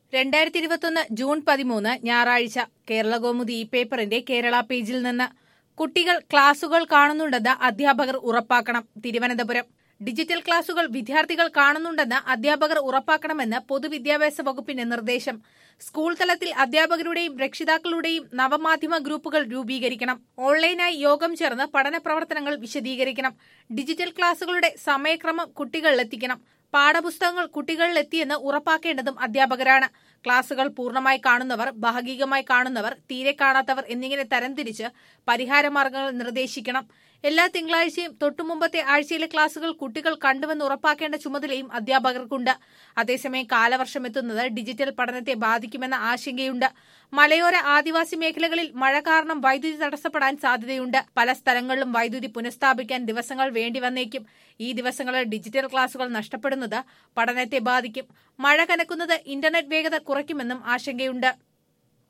രണ്ടായിരത്തി ഇരുപത്തൊന്ന് ജൂൺ പതിമൂന്ന് ഞായറാഴ്ച കേരളകൗമുദി ഈ പേപ്പറിന്റെ കേരള പേജിൽ നിന്ന് കുട്ടികൾ ക്ലാസുകൾ കാണുന്നുണ്ടെന്ന് അധ്യാപകർ ഉറപ്പാക്കണം തിരുവനന്തപുരം ഡിജിറ്റൽ ക്ലാസുകൾ വിദ്യാർത്ഥികൾ കാണുന്നുണ്ടെന്ന് അധ്യാപകർ ഉറപ്പാക്കണമെന്ന് പൊതുവിദ്യാഭ്യാസ വകുപ്പിന്റെ നിർദ്ദേശം സ്കൂൾ തലത്തിൽ അധ്യാപകരുടെയും രക്ഷിതാക്കളുടെയും നവമാധ്യമ ഗ്രൂപ്പുകൾ രൂപീകരിക്കണം ഓൺലൈനായി യോഗം ചേർന്ന് പഠന പ്രവർത്തനങ്ങൾ വിശദീകരിക്കണം ഡിജിറ്റൽ ക്ലാസുകളുടെ സമയക്രമം കുട്ടികളിലെത്തിക്കണം പാഠപുസ്തകങ്ങൾ കുട്ടികളിലെത്തിയെന്ന് ഉറപ്പാക്കേണ്ടതും അധ്യാപകരാണ് ക്ലാസുകൾ പൂർണ്ണമായി കാണുന്നവർ ഭാഗികമായി കാണുന്നവർ തീരെ കാണാത്തവർ എന്നിങ്ങനെ തരംതിരിച്ച് പരിഹാരമാർഗങ്ങൾ നിർദ്ദേശിക്കണം എല്ലാ തിങ്കളാഴ്ചയും തൊട്ടുമുമ്പത്തെ ആഴ്ചയിലെ ക്ലാസുകൾ കുട്ടികൾ കണ്ടുവെന്ന് ഉറപ്പാക്കേണ്ട ചുമതലയും അധ്യാപകർക്കുണ്ട് അതേസമയം കാലവർഷം എത്തുന്നത് ഡിജിറ്റൽ പഠനത്തെ ബാധിക്കുമെന്ന ആശങ്കയുണ്ട് മലയോര ആദിവാസി മേഖലകളിൽ മഴ കാരണം വൈദ്യുതി തടസ്സപ്പെടാൻ സാധ്യതയുണ്ട് പല സ്ഥലങ്ങളിലും വൈദ്യുതി പുനഃസ്ഥാപിക്കാൻ ദിവസങ്ങൾ വേണ്ടി വന്നേക്കും ഈ ദിവസങ്ങളിൽ ഡിജിറ്റൽ ക്ലാസുകൾ നഷ്ടപ്പെടുന്നത് പഠനത്തെ ബാധിക്കും മഴ കനക്കുന്നത് ഇന്റർനെറ്റ് വേഗത കുറയ്ക്കുമെന്നും ആശങ്കയുണ്ട്